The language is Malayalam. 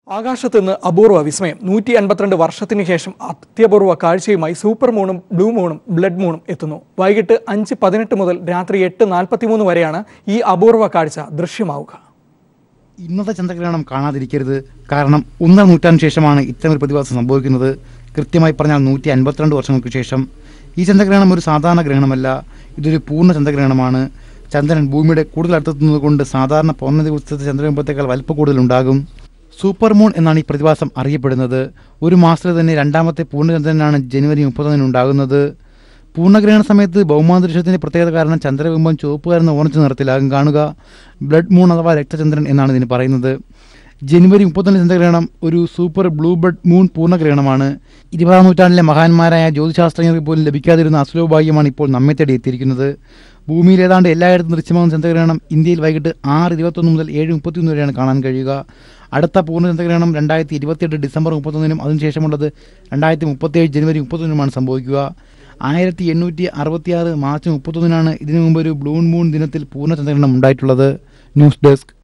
ആകാശത്ത് നിന്ന് അപൂർവ വിസ്മയം നൂറ്റി അൻപത്തിരണ്ട് വർഷത്തിന് ശേഷം അത്യപൂർവ കാഴ്ചയുമായി സൂപ്പർ മൂണും ബ്ലൂ മൂണും ബ്ലഡ് മൂണും എത്തുന്നു വൈകിട്ട് അഞ്ച് പതിനെട്ട് മുതൽ രാത്രി എട്ട് നാൽപ്പത്തിമൂന്ന് വരെയാണ് ഈ അപൂർവ കാഴ്ച ദൃശ്യമാവുക ഇന്നത്തെ ചന്ദ്രഗ്രഹണം കാണാതിരിക്കരുത് കാരണം ഒന്നര നൂറ്റാണ്ടിന് ശേഷമാണ് ഇത്തരമൊരു പ്രതിഭാസം സംഭവിക്കുന്നത് കൃത്യമായി പറഞ്ഞാൽ നൂറ്റി അൻപത്തിരണ്ട് വർഷങ്ങൾക്ക് ശേഷം ഈ ചന്ദ്രഗ്രഹണം ഒരു സാധാരണ ഗ്രഹണമല്ല ഇതൊരു പൂർണ്ണ ചന്ദ്രഗ്രഹണമാണ് ചന്ദ്രൻ ഭൂമിയുടെ കൂടുതൽ അടുത്തെത്തുന്നത് കൊണ്ട് സാധാരണ പൗർണ്ണ ദിവസത്തെ ചന്ദ്രബിംബത്തേക്കാൾ വലിപ്പ കൂടുതലുണ്ടാകും സൂപ്പർ മൂൺ എന്നാണ് ഈ പ്രതിഭാസം അറിയപ്പെടുന്നത് ഒരു മാസത്തിൽ തന്നെ രണ്ടാമത്തെ പൂർണ്ണചന്ദ്രനാണ് ജനുവരി മുപ്പത്തൊന്നിന് ഉണ്ടാകുന്നത് പൂർണ്ണഗ്രഹണ സമയത്ത് ഭൗമാന്തരീക്ഷത്തിന്റെ പ്രത്യേകത കാരണം ചന്ദ്രബിംബം ചുവപ്പ് കലർന്ന ഓറഞ്ച് നിറത്തിലാകും കാണുക ബ്ലഡ് മൂൺ അഥവാ രക്തചന്ദ്രൻ എന്നാണ് ഇതിന് പറയുന്നത് ജനുവരി മുപ്പത്തൊന്ന് ചന്ദ്രഗ്രഹണം ഒരു സൂപ്പർ ബ്ലൂ ബ്ലഡ് മൂൺ പൂർണ്ണഗ്രഹണമാണ് ഇരുപതാം നൂറ്റാണ്ടിലെ മഹാന്മാരായ ജ്യോതിശാസ്ത്രജ്ഞർക്ക് പോലും ലഭിക്കാതിരുന്ന അസുലഭ ഭാഗ്യമാണ് ഇപ്പോൾ നമ്മെ തേടി എത്തിയിരിക്കുന്നത് ഭൂമിയിൽ ഏതാണ്ട് എല്ലായിടത്തും ദൃശ്യമാകുന്ന ചന്ദ്രഗ്രഹണം ഇന്ത്യയിൽ വൈകിട്ട് ആറ് ഇരുപത്തൊന്ന് മുതൽ ഏഴ് മുപ്പത്തിയൊന്ന് വരെയാണ് കാണാൻ കഴിയുക അടുത്ത പൂർണ്ണ ചന്ദ്രഗ്രഹണം രണ്ടായിരത്തി ഇരുപത്തിയെട്ട് ഡിസംബർ മുപ്പത്തൊന്നിനും അതിനുശേഷമുള്ളത് രണ്ടായിരത്തി മുപ്പത്തിയേഴ് ജനുവരി മുപ്പത്തൊന്നിനുമാണ് സംഭവിക്കുക ആയിരത്തി എണ്ണൂറ്റി അറുപത്തിയാറ് മാർച്ച് മുപ്പത്തൊന്നിനാണ് ഇതിനു മുമ്പ് ഒരു ബ്ലൂൺ മൂൺ ദിനത്തിൽ പൂർണ്ണ ചന്ദ്രഗ്രഹണം ഉണ്ടായിട്ടുള്ളത് ന്യൂസ് ഡെസ്ക്